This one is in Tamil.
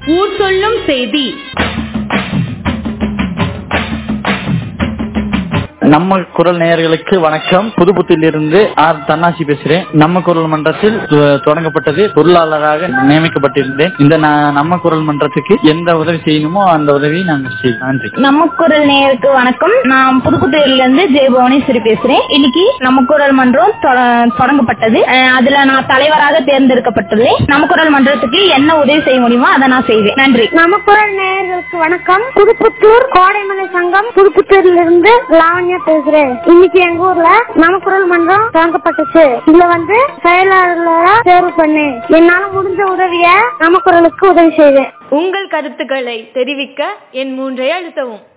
ஊர் சொல்லும் செய்தி நம்ம குரல் நேயர்களுக்கு வணக்கம் புதுப்புத்திலிருந்து ஆர் தன்னாசி பேசுறேன் நம்ம குரல் மன்றத்தில் து- தொடங்கப்பட்டது பொருளாளராக நியமிக்கப்பட்டிருந்தேன் இந்த ந- நம்ம குரல் மன்றத்துக்கு எந்த உதவி செய்யணுமோ அந்த உதவி நாங்கள் செய்வோம் நன்றி நம்ம குரல் நேயருக்கு வணக்கம் நான் புதுக்குத்துறையில இருந்து ஜெய புவனேஸ்வரி பேசுறேன் இன்னைக்கு நம்ம குரல் மன்றம் தொ- தொடங்கப்பட்டது அஹ் அதுல நான் தலைவராக தேர்ந்தெடுக்கப்பட்டுள்ளேன் நம்ம குரல் மன்றத்துக்கு என்ன உதவி செய்ய முடியுமோ அதை நான் செய்வேன் நன்றி நம்ம குரல் நேயர்களுக்கு வணக்கம் புதுப்புத்தூர் கோடைமலை சங்கம் புதுப்புத்தூர்ல இருந்து லாவண்யா பேசுறேன் இன்னைக்கு எங்க ஊர்ல நம்ம குரல் மன்றம் தொடங்கப்பட்டுச்சு இதுல வந்து செயலாளரா தேர்வு பண்ணு என்னால முடிஞ்ச உதவிய நம்ம குரலுக்கு உதவி செய்வேன் உங்கள் கருத்துக்களை தெரிவிக்க என் மூன்றை அழுத்தவும்